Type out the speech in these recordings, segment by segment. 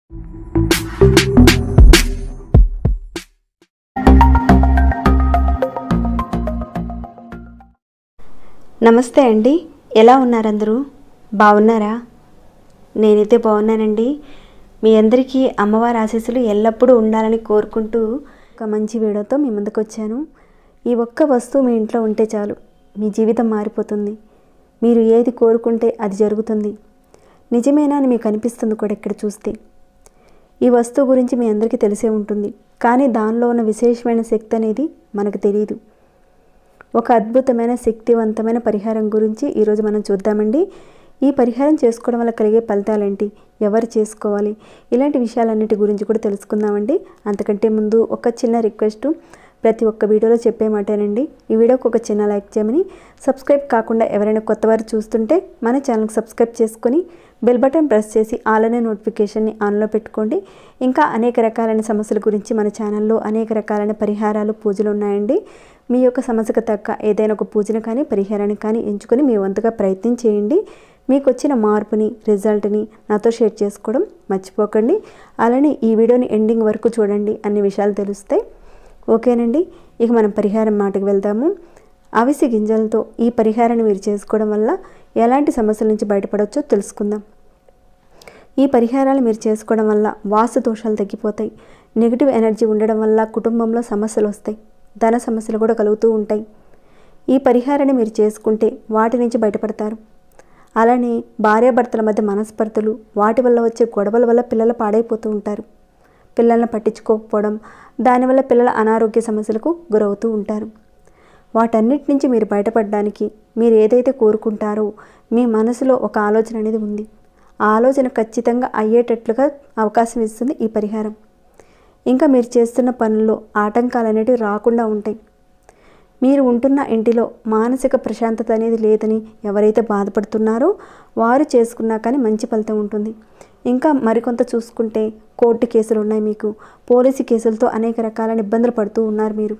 నమస్తే అండి ఎలా ఉన్నారు అందరూ బాగున్నారా నేనైతే బాగున్నానండి మీ అందరికీ అమ్మవారి ఆశీస్సులు ఎల్లప్పుడూ ఉండాలని కోరుకుంటూ ఒక మంచి వీడియోతో మీ ముందుకు వచ్చాను ఈ ఒక్క వస్తువు మీ ఇంట్లో ఉంటే చాలు మీ జీవితం మారిపోతుంది మీరు ఏది కోరుకుంటే అది జరుగుతుంది నిజమేనా అని మీకు అనిపిస్తుంది కూడా ఇక్కడ చూస్తే ఈ వస్తువు గురించి మీ అందరికీ తెలిసే ఉంటుంది కానీ దానిలో ఉన్న విశేషమైన శక్తి అనేది మనకు తెలియదు ఒక అద్భుతమైన శక్తివంతమైన పరిహారం గురించి ఈరోజు మనం చూద్దామండి ఈ పరిహారం చేసుకోవడం వల్ల కలిగే ఫలితాలేంటి ఎవరు చేసుకోవాలి ఇలాంటి విషయాలన్నిటి గురించి కూడా తెలుసుకుందామండి అంతకంటే ముందు ఒక చిన్న రిక్వెస్ట్ ప్రతి ఒక్క వీడియోలో చెప్పే మాటేనండి ఈ వీడియోకి ఒక చిన్న లైక్ చేయమని సబ్స్క్రైబ్ కాకుండా ఎవరైనా కొత్తవారు చూస్తుంటే మన ఛానల్కి సబ్స్క్రైబ్ చేసుకొని బెల్ బటన్ ప్రెస్ చేసి ఆల్ అనే నోటిఫికేషన్ని ఆన్లో పెట్టుకోండి ఇంకా అనేక రకాలైన సమస్యల గురించి మన ఛానల్లో అనేక రకాలైన పరిహారాలు పూజలు ఉన్నాయండి మీ యొక్క సమస్యకు తగ్గ ఏదైనా ఒక పూజను కానీ పరిహారాన్ని కానీ ఎంచుకొని మీ వంతుగా ప్రయత్నం చేయండి మీకు వచ్చిన మార్పుని రిజల్ట్ని నాతో షేర్ చేసుకోవడం మర్చిపోకండి అలానే ఈ వీడియోని ఎండింగ్ వరకు చూడండి అన్ని విషయాలు తెలుస్తాయి ఓకేనండి ఇక మనం పరిహారం మాటకు వెళ్దాము అవిసి గింజలతో ఈ పరిహారాన్ని మీరు చేసుకోవడం వల్ల ఎలాంటి సమస్యల నుంచి బయటపడవచ్చో తెలుసుకుందాం ఈ పరిహారాలు మీరు చేసుకోవడం వల్ల వాస్తు దోషాలు తగ్గిపోతాయి నెగిటివ్ ఎనర్జీ ఉండడం వల్ల కుటుంబంలో సమస్యలు వస్తాయి ధన సమస్యలు కూడా కలుగుతూ ఉంటాయి ఈ పరిహారాన్ని మీరు చేసుకుంటే వాటి నుంచి బయటపడతారు అలానే భార్యాభర్తల మధ్య మనస్పర్ధలు వాటి వల్ల వచ్చే గొడవల వల్ల పిల్లలు పాడైపోతూ ఉంటారు పిల్లల్ని పట్టించుకోకపోవడం దానివల్ల పిల్లల అనారోగ్య సమస్యలకు గురవుతూ ఉంటారు వాటన్నిటి నుంచి మీరు బయటపడడానికి మీరు ఏదైతే కోరుకుంటారో మీ మనసులో ఒక ఆలోచన అనేది ఉంది ఆ ఆలోచన ఖచ్చితంగా అయ్యేటట్లుగా అవకాశం ఇస్తుంది ఈ పరిహారం ఇంకా మీరు చేస్తున్న పనుల్లో ఆటంకాలు అనేటివి రాకుండా ఉంటాయి మీరు ఉంటున్న ఇంటిలో మానసిక ప్రశాంతత అనేది లేదని ఎవరైతే బాధపడుతున్నారో వారు చేసుకున్నా కానీ మంచి ఫలితం ఉంటుంది ఇంకా మరికొంత చూసుకుంటే కోర్టు కేసులు ఉన్నాయి మీకు పోలీసు కేసులతో అనేక రకాలైన ఇబ్బందులు పడుతూ ఉన్నారు మీరు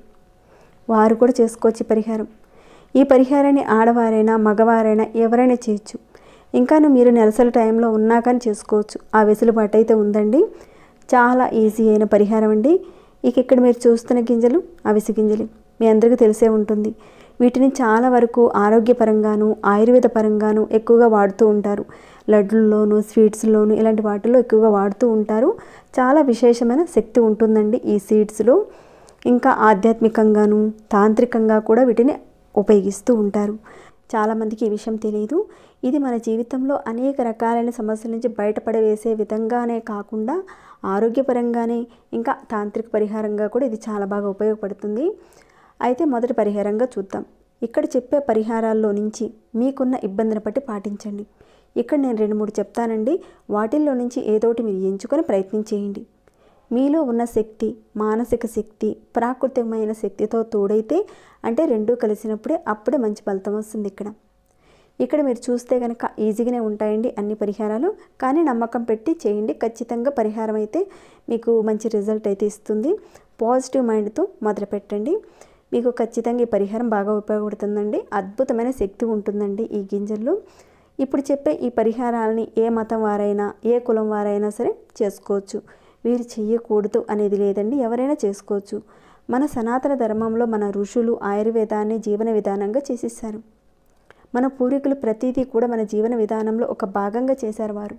వారు కూడా చేసుకోవచ్చు ఈ పరిహారం ఈ పరిహారాన్ని ఆడవారైనా మగవారైనా ఎవరైనా చేయొచ్చు ఇంకాను మీరు నెలసరి టైంలో ఉన్నా కానీ చేసుకోవచ్చు ఆ వెసులుబాటు అయితే ఉందండి చాలా ఈజీ అయిన పరిహారం అండి ఇక ఇక్కడ మీరు చూస్తున్న గింజలు అవిసి గింజలు మీ అందరికీ తెలిసే ఉంటుంది వీటిని చాలా వరకు ఆరోగ్యపరంగాను ఆయుర్వేద పరంగాను ఎక్కువగా వాడుతూ ఉంటారు లడ్డుల్లోను స్వీట్స్లోను ఇలాంటి వాటిల్లో ఎక్కువగా వాడుతూ ఉంటారు చాలా విశేషమైన శక్తి ఉంటుందండి ఈ సీడ్స్లో ఇంకా ఆధ్యాత్మికంగాను తాంత్రికంగా కూడా వీటిని ఉపయోగిస్తూ ఉంటారు చాలామందికి ఈ విషయం తెలియదు ఇది మన జీవితంలో అనేక రకాలైన సమస్యల నుంచి బయటపడవేసే విధంగానే కాకుండా ఆరోగ్యపరంగానే ఇంకా తాంత్రిక పరిహారంగా కూడా ఇది చాలా బాగా ఉపయోగపడుతుంది అయితే మొదటి పరిహారంగా చూద్దాం ఇక్కడ చెప్పే పరిహారాల్లో నుంచి మీకున్న ఇబ్బందిని బట్టి పాటించండి ఇక్కడ నేను రెండు మూడు చెప్తానండి వాటిల్లో నుంచి ఏదోటి మీరు ఎంచుకొని ప్రయత్నం చేయండి మీలో ఉన్న శక్తి మానసిక శక్తి ప్రాకృతికమైన శక్తితో తోడైతే అంటే రెండూ కలిసినప్పుడే అప్పుడే మంచి ఫలితం వస్తుంది ఇక్కడ ఇక్కడ మీరు చూస్తే కనుక ఈజీగానే ఉంటాయండి అన్ని పరిహారాలు కానీ నమ్మకం పెట్టి చేయండి ఖచ్చితంగా పరిహారం అయితే మీకు మంచి రిజల్ట్ అయితే ఇస్తుంది పాజిటివ్ మైండ్తో మొదలు పెట్టండి మీకు ఖచ్చితంగా ఈ పరిహారం బాగా ఉపయోగపడుతుందండి అద్భుతమైన శక్తి ఉంటుందండి ఈ గింజల్లో ఇప్పుడు చెప్పే ఈ పరిహారాలని ఏ మతం వారైనా ఏ కులం వారైనా సరే చేసుకోవచ్చు వీరు చెయ్యకూడదు అనేది లేదండి ఎవరైనా చేసుకోవచ్చు మన సనాతన ధర్మంలో మన ఋషులు ఆయుర్వేదాన్ని జీవన విధానంగా చేసేసారు మన పూర్వీకులు ప్రతిదీ కూడా మన జీవన విధానంలో ఒక భాగంగా చేశారు వారు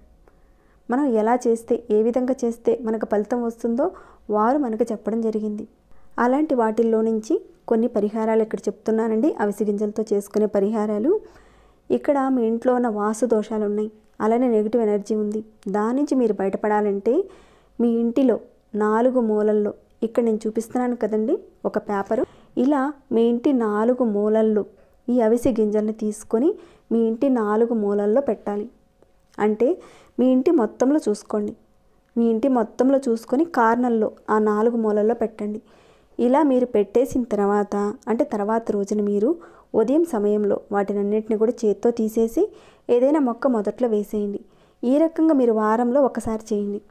మనం ఎలా చేస్తే ఏ విధంగా చేస్తే మనకు ఫలితం వస్తుందో వారు మనకు చెప్పడం జరిగింది అలాంటి వాటిల్లో నుంచి కొన్ని పరిహారాలు ఇక్కడ చెప్తున్నానండి అవిసి గింజలతో చేసుకునే పరిహారాలు ఇక్కడ మీ ఇంట్లో ఉన్న వాసు దోషాలు ఉన్నాయి అలానే నెగిటివ్ ఎనర్జీ ఉంది దాని నుంచి మీరు బయటపడాలంటే మీ ఇంటిలో నాలుగు మూలల్లో ఇక్కడ నేను చూపిస్తున్నాను కదండి ఒక పేపరు ఇలా మీ ఇంటి నాలుగు మూలల్లో ఈ అవిసి గింజల్ని తీసుకొని మీ ఇంటి నాలుగు మూలల్లో పెట్టాలి అంటే మీ ఇంటి మొత్తంలో చూసుకోండి మీ ఇంటి మొత్తంలో చూసుకొని కార్నర్లో ఆ నాలుగు మూలల్లో పెట్టండి ఇలా మీరు పెట్టేసిన తర్వాత అంటే తర్వాత రోజున మీరు ఉదయం సమయంలో వాటినన్నింటిని కూడా చేత్తో తీసేసి ఏదైనా మొక్క మొదట్లో వేసేయండి ఈ రకంగా మీరు వారంలో ఒకసారి చేయండి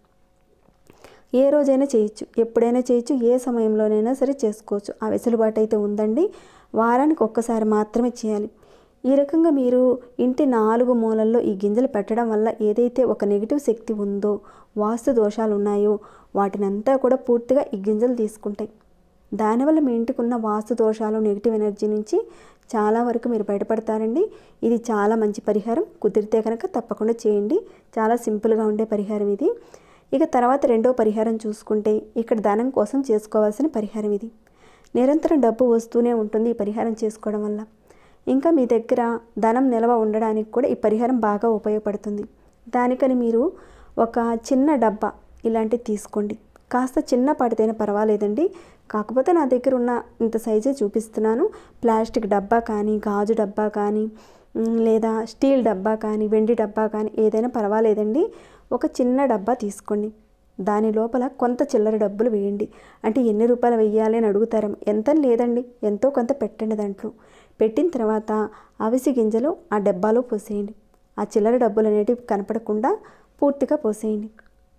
ఏ రోజైనా చేయొచ్చు ఎప్పుడైనా చేయొచ్చు ఏ సమయంలోనైనా సరే చేసుకోవచ్చు ఆ వెసులుబాటు అయితే ఉందండి వారానికి ఒక్కసారి మాత్రమే చేయాలి ఈ రకంగా మీరు ఇంటి నాలుగు మూలల్లో ఈ గింజలు పెట్టడం వల్ల ఏదైతే ఒక నెగిటివ్ శక్తి ఉందో వాస్తు దోషాలు ఉన్నాయో వాటినంతా కూడా పూర్తిగా ఈ గింజలు తీసుకుంటాయి దానివల్ల మీ ఇంటికి ఉన్న వాస్తు దోషాలు నెగిటివ్ ఎనర్జీ నుంచి చాలా వరకు మీరు బయటపడతారండి ఇది చాలా మంచి పరిహారం కుదిరితే కనుక తప్పకుండా చేయండి చాలా సింపుల్గా ఉండే పరిహారం ఇది ఇక తర్వాత రెండో పరిహారం చూసుకుంటే ఇక్కడ ధనం కోసం చేసుకోవాల్సిన పరిహారం ఇది నిరంతరం డబ్బు వస్తూనే ఉంటుంది ఈ పరిహారం చేసుకోవడం వల్ల ఇంకా మీ దగ్గర ధనం నిల్వ ఉండడానికి కూడా ఈ పరిహారం బాగా ఉపయోగపడుతుంది దానికని మీరు ఒక చిన్న డబ్బా ఇలాంటివి తీసుకోండి కాస్త చిన్న పడితేనే పర్వాలేదండి కాకపోతే నా దగ్గర ఉన్న ఇంత సైజే చూపిస్తున్నాను ప్లాస్టిక్ డబ్బా కానీ గాజు డబ్బా కానీ మ్, లేదా స్టీల్ డబ్బా కానీ వెండి డబ్బా కానీ ఏదైనా పర్వాలేదండి ఒక చిన్న డబ్బా తీసుకోండి దాని లోపల కొంత చిల్లర డబ్బులు వేయండి అంటే ఎన్ని రూపాయలు వెయ్యాలి అని అడుగుతారు ఎంత లేదండి ఎంతో కొంత పెట్టండి దాంట్లో పెట్టిన తర్వాత అవిసి గింజలు ఆ డబ్బాలో పోసేయండి ఆ చిల్లర డబ్బులు అనేటివి కనపడకుండా పూర్తిగా పోసేయండి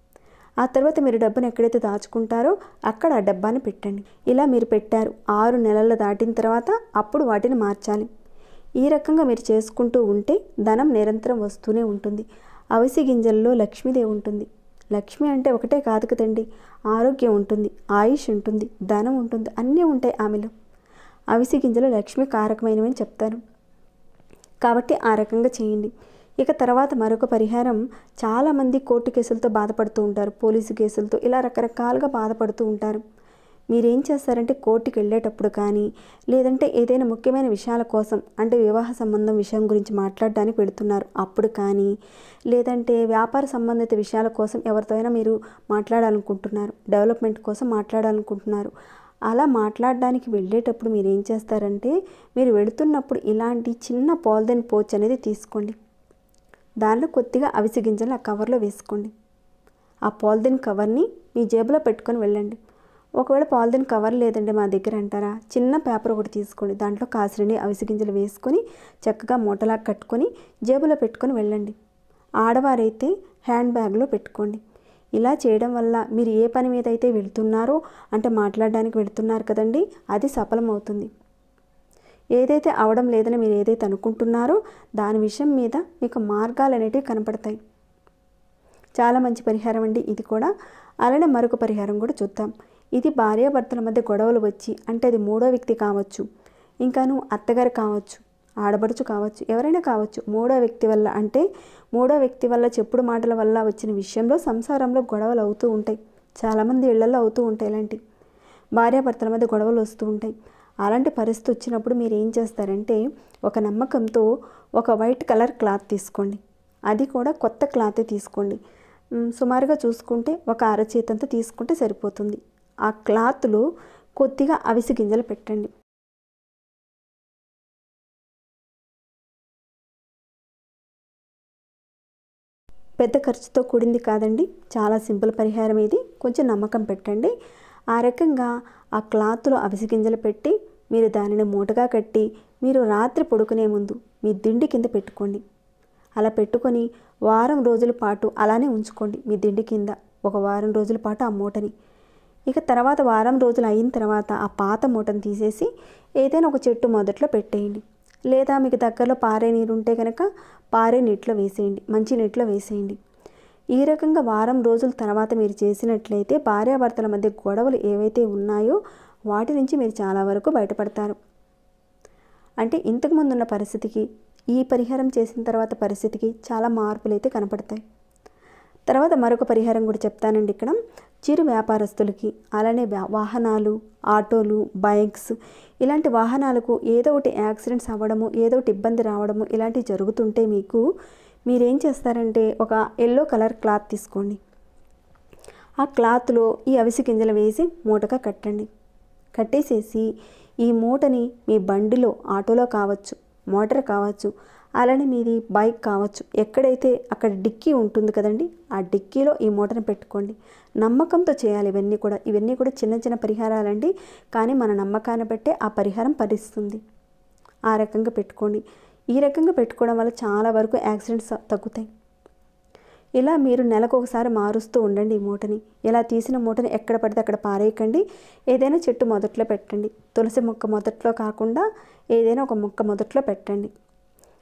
ఆ తర్వాత మీరు డబ్బును ఎక్కడైతే దాచుకుంటారో అక్కడ ఆ డబ్బాని పెట్టండి ఇలా మీరు పెట్టారు ఆరు నెలలు దాటిన తర్వాత అప్పుడు వాటిని మార్చాలి ఈ రకంగా మీరు చేసుకుంటూ ఉంటే ధనం నిరంతరం వస్తూనే ఉంటుంది అవిసి గింజల్లో లక్ష్మీదేవి ఉంటుంది లక్ష్మి అంటే ఒకటే కాదు కదండి ఆరోగ్యం ఉంటుంది ఆయుష్ ఉంటుంది ధనం ఉంటుంది అన్నీ ఉంటాయి ఆమెలో అవిసి గింజలు లక్ష్మి కారకమైనవి అని చెప్తారు కాబట్టి ఆ రకంగా చేయండి ఇక తర్వాత మరొక పరిహారం చాలామంది కోర్టు కేసులతో బాధపడుతూ ఉంటారు పోలీసు కేసులతో ఇలా రకరకాలుగా బాధపడుతూ ఉంటారు మీరేం చేస్తారంటే కోర్టుకి వెళ్ళేటప్పుడు కానీ లేదంటే ఏదైనా ముఖ్యమైన విషయాల కోసం అంటే వివాహ సంబంధం విషయం గురించి మాట్లాడడానికి వెళుతున్నారు అప్పుడు కానీ లేదంటే వ్యాపార సంబంధిత విషయాల కోసం ఎవరితో అయినా మీరు మాట్లాడాలనుకుంటున్నారు డెవలప్మెంట్ కోసం మాట్లాడాలనుకుంటున్నారు అలా మాట్లాడడానికి వెళ్ళేటప్పుడు మీరు ఏం చేస్తారంటే మీరు వెళుతున్నప్పుడు ఇలాంటి చిన్న పాలిథిన్ పోచ్ అనేది తీసుకోండి దానిలో కొద్దిగా అవిసి గింజలు ఆ కవర్లో వేసుకోండి ఆ పాలిథిన్ కవర్ని మీ జేబులో పెట్టుకొని వెళ్ళండి ఒకవేళ పాలిథిన్ కవర్ లేదండి మా దగ్గర అంటారా చిన్న పేపర్ ఒకటి తీసుకోండి దాంట్లో కాసిరండి అవిసి గింజలు వేసుకొని చక్కగా మూటలా కట్టుకొని జేబులో పెట్టుకొని వెళ్ళండి ఆడవారైతే హ్యాండ్ బ్యాగ్లో పెట్టుకోండి ఇలా చేయడం వల్ల మీరు ఏ పని మీద అయితే వెళుతున్నారో అంటే మాట్లాడడానికి వెళుతున్నారు కదండి అది సఫలమవుతుంది ఏదైతే అవడం లేదని మీరు ఏదైతే అనుకుంటున్నారో దాని విషయం మీద మీకు మార్గాలు అనేటివి కనపడతాయి చాలా మంచి పరిహారం అండి ఇది కూడా అలానే మరొక పరిహారం కూడా చూద్దాం ఇది భార్యాభర్తల మధ్య గొడవలు వచ్చి అంటే అది మూడో వ్యక్తి కావచ్చు ఇంకాను అత్తగారు కావచ్చు ఆడబడుచు కావచ్చు ఎవరైనా కావచ్చు మూడో వ్యక్తి వల్ల అంటే మూడో వ్యక్తి వల్ల చెప్పుడు మాటల వల్ల వచ్చిన విషయంలో సంసారంలో గొడవలు అవుతూ ఉంటాయి చాలామంది ఇళ్లలో అవుతూ ఉంటాయి ఇలాంటి భార్యాభర్తల మధ్య గొడవలు వస్తూ ఉంటాయి అలాంటి పరిస్థితి వచ్చినప్పుడు మీరు ఏం చేస్తారంటే ఒక నమ్మకంతో ఒక వైట్ కలర్ క్లాత్ తీసుకోండి అది కూడా కొత్త క్లాతే తీసుకోండి మ్, సుమారుగా చూసుకుంటే ఒక అరచేతంత తీసుకుంటే సరిపోతుంది ఆ క్లాత్లో కొద్దిగా అవిసి గింజలు పెట్టండి పెద్ద ఖర్చుతో కూడింది కాదండి చాలా సింపుల్ పరిహారం ఇది కొంచెం నమ్మకం పెట్టండి ఆ రకంగా ఆ క్లాత్లో అవిసి గింజలు పెట్టి మీరు దానిని మూటగా కట్టి మీరు రాత్రి పడుకునే ముందు మీ దిండి కింద పెట్టుకోండి అలా పెట్టుకొని వారం రోజుల పాటు అలానే ఉంచుకోండి మీ దిండి కింద ఒక వారం రోజుల పాటు ఆ మూటని ఇక తర్వాత వారం రోజులు అయిన తర్వాత ఆ పాత మూటను తీసేసి ఏదైనా ఒక చెట్టు మొదట్లో పెట్టేయండి లేదా మీకు దగ్గరలో పారే నీరు ఉంటే కనుక పారే నీటిలో వేసేయండి మంచి నీటిలో వేసేయండి ఈ రకంగా వారం రోజుల తర్వాత మీరు చేసినట్లయితే భార్యాభర్తల మధ్య గొడవలు ఏవైతే ఉన్నాయో వాటి నుంచి మీరు చాలా వరకు బయటపడతారు అంటే ఇంతకుముందు ఉన్న పరిస్థితికి ఈ పరిహారం చేసిన తర్వాత పరిస్థితికి చాలా మార్పులు అయితే కనపడతాయి తర్వాత మరొక పరిహారం కూడా చెప్తానండి ఇక్కడ చిరు వ్యాపారస్తులకి అలానే వ్యా- వాహనాలు ఆటోలు బైక్స్ ఇలాంటి వాహనాలకు ఏదో ఒకటి యాక్సిడెంట్స్ అవ్వడము ఏదో ఒకటి ఇబ్బంది రావడము ఇలాంటివి జరుగుతుంటే మీకు మీరేం చేస్తారంటే ఒక ఎల్లో కలర్ క్లాత్ తీసుకోండి ఆ క్లాత్లో ఈ అవిసి గింజలు వేసి మూటగా కట్టండి కట్టేసేసి ఈ మూటని మీ బండిలో ఆటోలో కావచ్చు మోటార్ కావచ్చు అలానే మీది బైక్ కావచ్చు ఎక్కడైతే అక్కడ డిక్కీ ఉంటుంది కదండి ఆ డిక్కీలో ఈ మూటను పెట్టుకోండి నమ్మకంతో చేయాలి ఇవన్నీ కూడా ఇవన్నీ కూడా చిన్న చిన్న పరిహారాలండి కానీ మన నమ్మకాన్ని బట్టే ఆ పరిహారం పరిస్తుంది ఆ రకంగా పెట్టుకోండి ఈ రకంగా పెట్టుకోవడం వల్ల చాలా వరకు యాక్సిడెంట్స్ తగ్గుతాయి ఇలా మీరు నెలకు ఒకసారి మారుస్తూ ఉండండి ఈ మూటని ఇలా తీసిన మూటని ఎక్కడ పడితే అక్కడ పారేయకండి ఏదైనా చెట్టు మొదట్లో పెట్టండి తులసి మొక్క మొదట్లో కాకుండా ఏదైనా ఒక మొక్క మొదట్లో పెట్టండి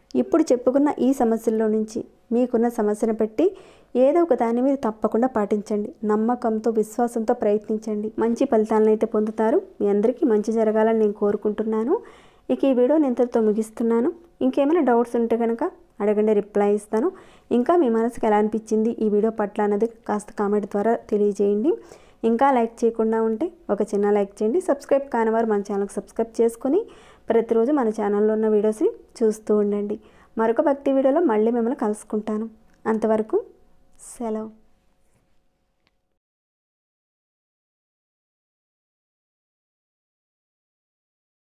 ఇప్పుడు చెప్పుకున్న ఈ సమస్యల్లో నుంచి మీకున్న సమస్యను పెట్టి ఏదో ఒక దాన్ని మీరు తప్పకుండా పాటించండి నమ్మకంతో విశ్వాసంతో ప్రయత్నించండి మంచి ఫలితాలను అయితే పొందుతారు మీ అందరికీ మంచి జరగాలని నేను కోరుకుంటున్నాను ఇక ఈ వీడియో నేను ఇంతటితో ముగిస్తున్నాను ఇంకేమైనా డౌట్స్ ఉంటే కనుక అడగండి రిప్లై ఇస్తాను ఇంకా మీ మనసుకి ఎలా అనిపించింది ఈ వీడియో పట్ల అన్నది కాస్త కామెంట్ ద్వారా తెలియజేయండి ఇంకా లైక్ చేయకుండా ఉంటే ఒక చిన్న లైక్ చేయండి సబ్స్క్రైబ్ కాని వారు మన ఛానల్కి సబ్స్క్రైబ్ చేసుకొని ప్రతిరోజు మన ఛానల్లో ఉన్న వీడియోస్ని చూస్తూ ఉండండి మరొక భక్తి వీడియోలో మళ్ళీ మిమ్మల్ని కలుసుకుంటాను అంతవరకు సెలవు